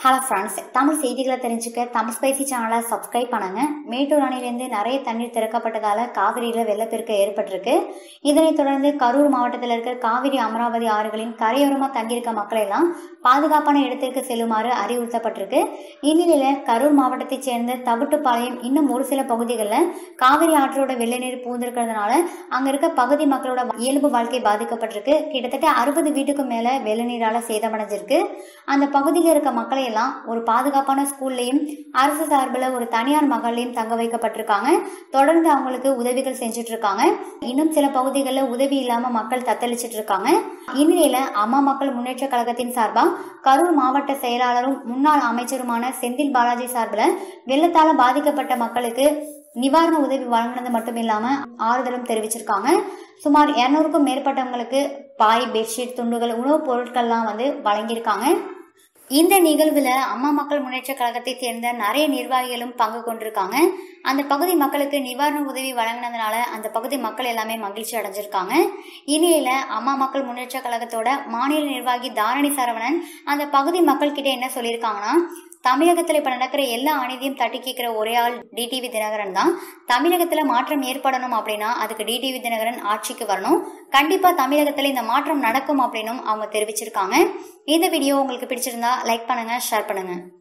hello friends Tamil செய்திகளை தெரிஞ்சுக்க Tamil spicy சேனலை சப்ஸ்கிரைப் பண்ணுங்க மேட்டூர் அணையிலிருந்து நிறைய தண்ணீர் திறக்கப்பட்டதால காவிரியில் வெள்ளப்பெருக்கு ஏற்பட்டிருக்கு இதனைத் தொடர்ந்து கரூர் மாவட்டத்தில் இருக்க காவிரி அமராவதி ஆறுகளின் கரையோரமாக தங்கியிருக்க மக்களை எல்லாம் பாதுகாப்பான இடத்திற்கு செல்லுமாறு அறிவுறுத்தப்பட்டிருக்கு இந்நிலையில கரூர் மாவட்டத்தைச் சேர்ந்த தவிட்டுப்பாளையம் இன்னும் ஒரு சில பகுதிகளில் காவிரி ஆற்றோட வெள்ள நீர் பூந்திருக்கிறதுனால அங்க இருக்க பகுதி மக்களோட இயல்பு வாழ்க்கை பாதிக்கப்பட்டிருக்கு கிட்டத்தட்ட அறுபது வீட்டுக்கும் மேல வெள்ள நீரால சேதமடைஞ்சிருக்கு அந்த பகுதியில் இருக்க மக்களை எல்லாம் ஒரு பாதுகாப்பான ஸ்கூல்லையும் அரசு சார்பில் ஒரு தனியார் மகள்லையும் தங்க வைக்கப்பட்டிருக்காங்க தொடர்ந்து அவங்களுக்கு உதவிகள் செஞ்சுட்டு இருக்காங்க இன்னும் சில பகுதிகளில் உதவி இல்லாம மக்கள் தத்தளிச்சிட்டு இருக்காங்க இந்நிலையில அம்மா மக்கள் முன்னேற்ற கழகத்தின் சார்பா கரூர் மாவட்ட செயலாளரும் முன்னாள் அமைச்சருமான செந்தில் பாலாஜி சார்பில் வெள்ளத்தால பாதிக்கப்பட்ட மக்களுக்கு நிவாரண உதவி வழங்கினது மட்டும் இல்லாம ஆறுதலும் தெரிவிச்சிருக்காங்க சுமார் இருநூறுக்கும் மேற்பட்டவங்களுக்கு பாய் பெட்ஷீட் துண்டுகள் உணவுப் பொருட்கள்லாம் வந்து வழங்கியிருக்காங்க இந்த நிகழ்வுல அம்மா மக்கள் முன்னேற்ற கழகத்தை சேர்ந்த நிறைய நிர்வாகிகளும் பங்கு கொண்டிருக்காங்க அந்த பகுதி மக்களுக்கு நிவாரண உதவி வழங்கினதுனால அந்த பகுதி மக்கள் எல்லாமே மகிழ்ச்சி அடைஞ்சிருக்காங்க இந்நிலையில அம்மா மக்கள் முன்னேற்ற கழகத்தோட மாநில நிர்வாகி தாரணி சரவணன் அந்த பகுதி மக்கள் கிட்ட என்ன சொல்லியிருக்காங்கன்னா தமிழகத்துல இப்ப நடக்கிற எல்லா அநீதியும் தட்டி கேட்கிற ஒரே ஆள் டிடிவி தினகரன் தான் தமிழகத்துல மாற்றம் ஏற்படணும் அப்படின்னா அதுக்கு டிடிவி தினகரன் ஆட்சிக்கு வரணும் கண்டிப்பா தமிழகத்துல இந்த மாற்றம் நடக்கும் அப்படின்னும் அவங்க தெரிவிச்சிருக்காங்க இந்த வீடியோ உங்களுக்கு பிடிச்சிருந்தா லைக் பண்ணுங்க ஷேர் பண்ணுங்க